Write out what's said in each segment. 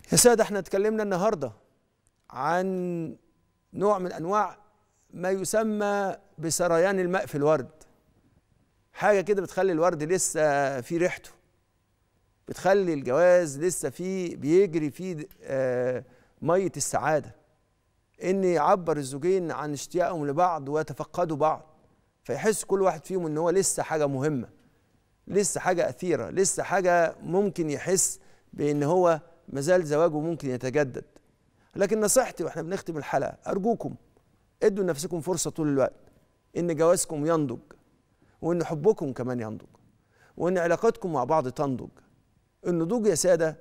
يا سادة احنا اتكلمنا النهاردة عن نوع من أنواع ما يسمى بسريان الماء في الورد حاجة كده بتخلي الورد لسه في ريحته بتخلي الجواز لسه فيه بيجري فيه آه مية السعادة إن يعبر الزوجين عن اشتياقهم لبعض ويتفقدوا بعض فيحس كل واحد فيهم إن هو لسه حاجة مهمة لسه حاجة أثيرة لسه حاجة ممكن يحس بإن هو مازال زواجه ممكن يتجدد لكن نصيحتي واحنا بنختم الحلقة أرجوكم ادوا لنفسكم فرصة طول الوقت إن جوازكم ينضج وإن حبكم كمان ينضج وإن علاقتكم مع بعض تنضج النضوج يا سادة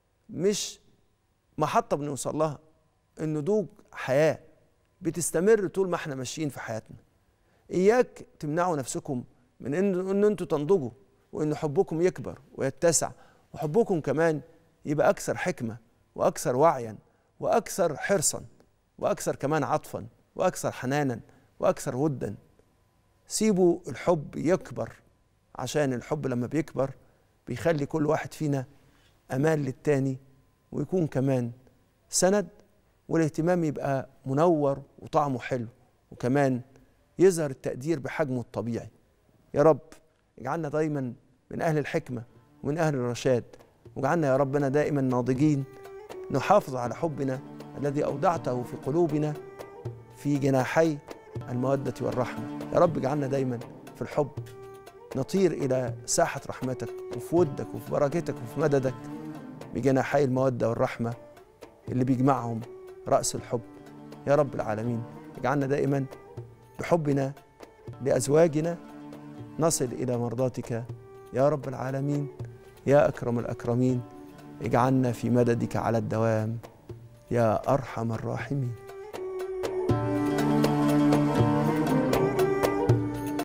مش محطة بنوصل لها النضوج حياة بتستمر طول ما احنا ماشيين في حياتنا إياك تمنعوا نفسكم من إن, إن أنتوا تنضجوا وإن حبكم يكبر ويتسع وحبكم كمان يبقى أكثر حكمة وأكثر وعيا وأكثر حرصا وأكثر كمان عطفا وأكثر حنانا وأكثر ودا سيبوا الحب يكبر عشان الحب لما بيكبر بيخلي كل واحد فينا أمان للتاني ويكون كمان سند والاهتمام يبقى منور وطعمه حلو وكمان يظهر التقدير بحجمه الطبيعي يا رب اجعلنا دايما من أهل الحكمة ومن أهل الرشاد واجعلنا يا ربنا دائما ناضجين نحافظ على حبنا الذي أودعته في قلوبنا في جناحي المودة والرحمة يا رب اجعلنا دايما في الحب نطير إلى ساحة رحمتك وفي ودك وفي بركتك وفي مددك بجناحي المودة والرحمة اللي بيجمعهم رأس الحب يا رب العالمين اجعلنا دائما بحبنا لأزواجنا نصل إلى مرضاتك يا رب العالمين يا أكرم الأكرمين اجعلنا في مددك على الدوام يا أرحم الراحمين